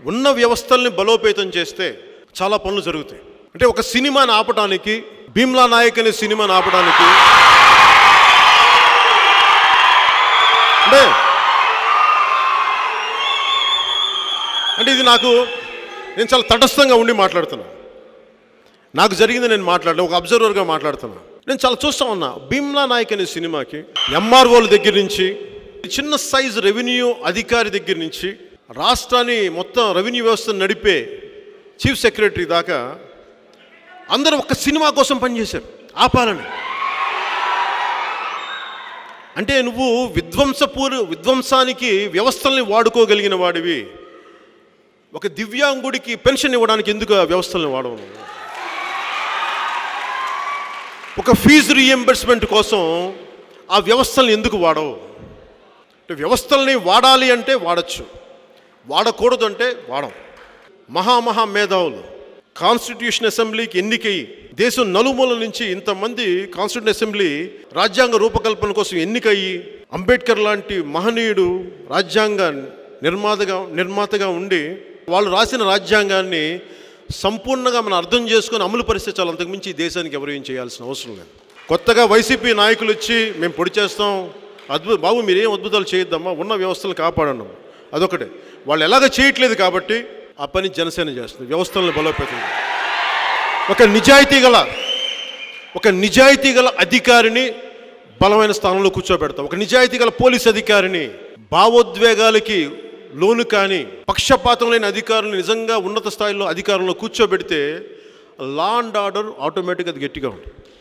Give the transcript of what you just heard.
ఉన్న వ్యవస్థల్ని బలోపేతం చేస్తే చాలా పనులు జరుగుతాయి అంటే ఒక సినిమాని ఆపడానికి భీమ్లా నాయక్ అనే సినిమాని ఆపడానికి అంటే అంటే ఇది నాకు నేను చాలా తటస్థంగా ఉండి మాట్లాడుతున్నా నాకు జరిగింది నేను మాట్లాడలే ఒక అబ్జర్వర్గా మాట్లాడుతున్నా నేను చాలా చూస్తా ఉన్నా భీమ్లా నాయక్ అనే సినిమాకి ఎంఆర్ఓల దగ్గర నుంచి చిన్న సైజు రెవెన్యూ అధికారి దగ్గర నుంచి రాష్ట్రాన్ని మొత్తం రెవెన్యూ వ్యవస్థను నడిపే చీఫ్ సెక్రటరీ దాకా అందరూ ఒక్క సినిమా కోసం పనిచేశారు ఆపాలని అంటే నువ్వు విధ్వంసపూర్ విధ్వంసానికి వ్యవస్థల్ని వాడుకోగలిగిన వాడివి ఒక దివ్యాంగుడికి పెన్షన్ ఇవ్వడానికి ఎందుకు ఆ వ్యవస్థల్ని వాడవు నువ్వు? ఒక ఫీజు రీఎంబర్స్మెంట్ కోసం ఆ వ్యవస్థల్ని ఎందుకు వాడవు అంటే వ్యవస్థల్ని వాడాలి అంటే వాడచ్చు వాడకూడదు అంటే వాడం మహామహా మేధావులు కాన్స్టిట్యూషన్ అసెంబ్లీకి ఎన్నికయ్యి దేశం నలుమూల నుంచి ఇంతమంది కాన్స్టిట్యూషన్ అసెంబ్లీ రాజ్యాంగ రూపకల్పన కోసం ఎన్నికయ్యి అంబేద్కర్ లాంటి మహనీయుడు రాజ్యాంగ నిర్మాతగా నిర్మాతగా ఉండి వాళ్ళు రాసిన రాజ్యాంగాన్ని సంపూర్ణంగా మనం అర్థం చేసుకొని అమలు పరిస్థితి చాలా అంతకుమించి ఈ దేశానికి ఎవరు ఏం చేయాల్సిన అవసరం లేదు కొత్తగా వైసీపీ నాయకులు వచ్చి మేము పొడి చేస్తాం అద్భుత బాబు మీరేం అద్భుతాలు చేయొద్దమ్మా ఉన్న వ్యవస్థలను కాపాడడం అదొకటే వాళ్ళు ఎలాగ చేయట్లేదు కాబట్టి ఆ పని జనసేన చేస్తుంది వ్యవస్థలను బలోపేతం చేస్తుంది. ఒక నిజాయితీ గల ఒక నిజాయితీ గల అధికారిని బలమైన స్థానంలో కూర్చోబెడతాం ఒక నిజాయితీ గల పోలీస్ అధికారిని భావోద్వేగాలకి లోను కాని పక్షపాతం లేని అధికారులు నిజంగా ఉన్నత స్థాయిలో అధికారంలో కూర్చోబెడితే లా అండ్ ఆర్డర్ ఆటోమేటిక్గా అది గట్టిగా ఉంటుంది